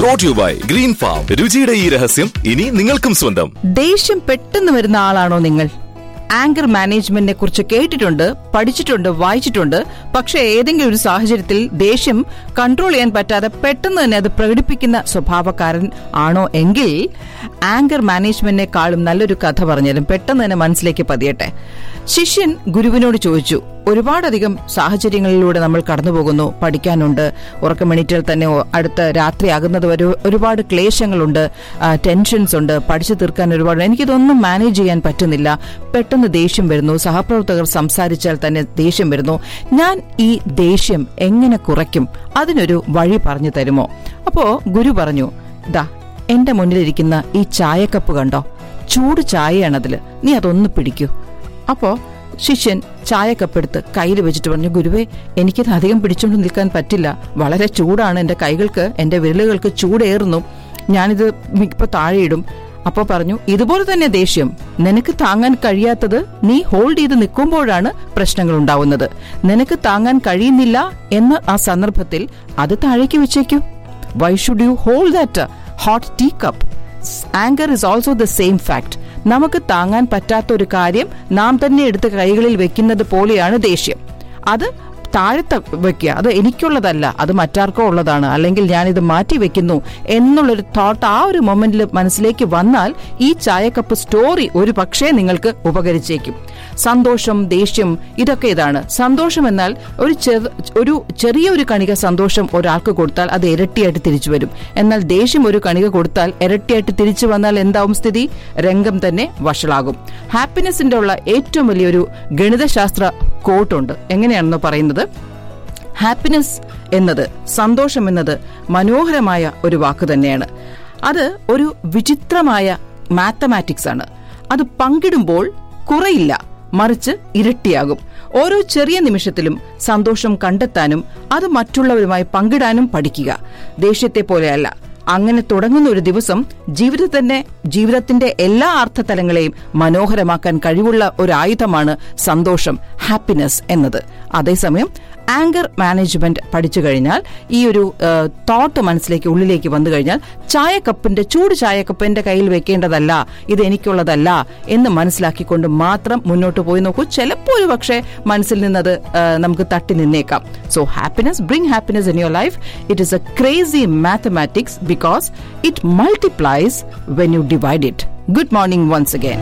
Brought you by green farm രുചിയുടെ ഈ രഹസ്യം ഇനി നിങ്ങൾക്കും സ്വന്തം ദേഷ്യം പെട്ടെന്ന് വരുന്ന ആളാണോ നിങ്ങൾ ആങ്കർ മാനേജ്മെന്റിനെ കുറിച്ച് കേട്ടിട്ടുണ്ട് പഠിച്ചിട്ടുണ്ട് വായിച്ചിട്ടുണ്ട് പക്ഷേ ഏതെങ്കിലും ഒരു സാഹചര്യത്തിൽ ദേഷ്യം കൺട്രോൾ ചെയ്യാൻ പറ്റാതെ പെട്ടെന്ന് തന്നെ അത് പ്രകടിപ്പിക്കുന്ന സ്വഭാവക്കാരൻ ആണോ എങ്കിൽ ആങ്കർ മാനേജ്മെന്റിനെക്കാളും നല്ലൊരു കഥ പറഞ്ഞാലും പെട്ടെന്ന് തന്നെ മനസ്സിലേക്ക് പതിയട്ടെ ശിഷ്യൻ ഗുരുവിനോട് ചോദിച്ചു ഒരുപാടധികം സാഹചര്യങ്ങളിലൂടെ നമ്മൾ കടന്നു പോകുന്നു പഠിക്കാനുണ്ട് ഉറക്കമെണീറ്റാൽ തന്നെ ഒ- അടുത്ത രാത്രിയാകുന്നത് വരെ ഒരുപാട് ക്ലേശങ്ങളുണ്ട് ആ, ടെൻഷൻസ് ഉണ്ട് പഠിച്ചു തീർക്കാൻ ഒരുപാട് എനിക്കിതൊന്നും മാനേജ് ചെയ്യാൻ പറ്റുന്നില്ല പെട്ടെന്ന് ദേഷ്യം വരുന്നു സഹപ്രവർത്തകർ സംസാരിച്ചാൽ തന്നെ ദേഷ്യം വരുന്നു ഞാൻ ഈ ദേഷ്യം എങ്ങനെ കുറയ്ക്കും അതിനൊരു വഴി പറഞ്ഞു തരുമോ അപ്പോ ഗുരു പറഞ്ഞു ദാ എന്റെ മുന്നിലിരിക്കുന്ന ഈ ചായക്കപ്പ് കണ്ടോ ചൂട് ചായയാണതില് നീ അതൊന്ന് പിടിക്കൂ അപ്പോ ശിഷ്യൻ ചായക്കപ്പെടുത്ത് കയ്യിൽ വെച്ചിട്ട് പറഞ്ഞു ഗുരുവേ എനിക്കിത് അധികം പിടിച്ചുകൊണ്ട് നിൽക്കാൻ പറ്റില്ല വളരെ ചൂടാണ് എന്റെ കൈകൾക്ക് എന്റെ വിരലുകൾക്ക് ചൂടേറുന്നു ഞാനിത് ഇപ്പൊ താഴെയിടും അപ്പോ പറഞ്ഞു ഇതുപോലെ തന്നെ ദേഷ്യം നിനക്ക് താങ്ങാൻ കഴിയാത്തത് നീ ഹോൾഡ് ചെയ്ത് നിൽക്കുമ്പോഴാണ് പ്രശ്നങ്ങൾ ഉണ്ടാവുന്നത് നിനക്ക് താങ്ങാൻ കഴിയുന്നില്ല എന്ന ആ സന്ദർഭത്തിൽ അത് താഴേക്ക് വെച്ചേക്കൂ why should you hold that hot tea cup anchor is also the same fact നമുക്ക് താങ്ങാൻ പറ്റാത്ത ഒരു കാര്യം നാം തന്നെ എടുത്ത് കൈകളിൽ വെക്കുന്നത് പോലെയാണ് ദേഷ്യം അത് താഴത്തെ വെക്കുക അത് എനിക്കുള്ളതല്ല അത് മറ്റാർക്കോ ഉള്ളതാണ് അല്ലെങ്കിൽ ഞാനിത് മാറ്റി വെക്കുന്നു എന്നുള്ളൊരു തോട്ട് ആ ഒരു മൊമെന്റിൽ മനസ്സിലേക്ക് വന്നാൽ ഈ ചായക്കപ്പ് സ്റ്റോറി ഒരു പക്ഷേ നിങ്ങൾക്ക് ഉപകരിച്ചേക്കും സന്തോഷം ദേഷ്യം ഇതൊക്കെ ഇതാണ് സന്തോഷം എന്നാൽ ഒരു ചെറു- ഒരു ചെറിയൊരു കണിക സന്തോഷം ഒരാൾക്ക് കൊടുത്താൽ അത് ഇരട്ടിയായിട്ട് തിരിച്ചു വരും എന്നാൽ ദേഷ്യം ഒരു കണിക കൊടുത്താൽ ഇരട്ടിയായിട്ട് തിരിച്ചു വന്നാൽ എന്താവും സ്ഥിതി രംഗം തന്നെ വഷളാകും ഹാപ്പിനെസിന്റെ ഉള്ള ഏറ്റവും വലിയൊരു ഗണിതശാസ്ത്ര കോട്ടുണ്ട് എങ്ങനെയാണെന്ന് പറയുന്നത് ഹാപ്പിനെസ് എന്നത് സന്തോഷം എന്നത് മനോഹരമായ ഒരു വാക്ക് തന്നെയാണ് അത് ഒരു വിചിത്രമായ മാത്തമാറ്റിക്സ് ആണ് അത് പങ്കിടുമ്പോൾ കുറയില്ല മറിച്ച് ഇരട്ടിയാകും ഓരോ ചെറിയ നിമിഷത്തിലും സന്തോഷം കണ്ടെത്താനും അത് മറ്റുള്ളവരുമായി പങ്കിടാനും പഠിക്കുക ദേഷ്യത്തെ പോലെയല്ല അങ്ങനെ തുടങ്ങുന്ന ഒരു ദിവസം ജീവിതത്തിന്റെ ജീവിതത്തിന്റെ എല്ലാ അർത്ഥതലങ്ങളെയും മനോഹരമാക്കാൻ കഴിവുള്ള ഒരു ആയുധമാണ് സന്തോഷം ഹാപ്പിനെസ് എന്നത് അതേസമയം ആങ്കർ മാനേജ്മെന്റ് പഠിച്ചു കഴിഞ്ഞാൽ ഈ ഒരു തോട്ട് മനസ്സിലേക്ക് ഉള്ളിലേക്ക് വന്നു കഴിഞ്ഞാൽ ചായക്കപ്പിന്റെ ചൂട് ചായക്കപ്പ് എന്റെ കയ്യിൽ വെക്കേണ്ടതല്ല ഇത് എനിക്കുള്ളതല്ല എന്ന് മനസ്സിലാക്കിക്കൊണ്ട് മാത്രം മുന്നോട്ട് പോയി നോക്കൂ ചിലപ്പോൾ ഒരു പക്ഷേ മനസ്സിൽ നിന്നത് ആ, നമുക്ക് തട്ടി നിന്നേക്കാം so happiness bring happiness in your life it is a crazy mathematics because it multiplies when you divide it good morning once again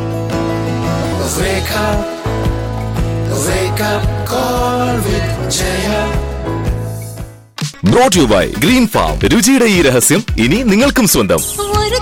Wake up, wake up, call with Jaya. Brought you by green farm രുചിയുടെ ഈ രഹസ്യം ഇനി നിങ്ങൾക്കും സ്വന്തം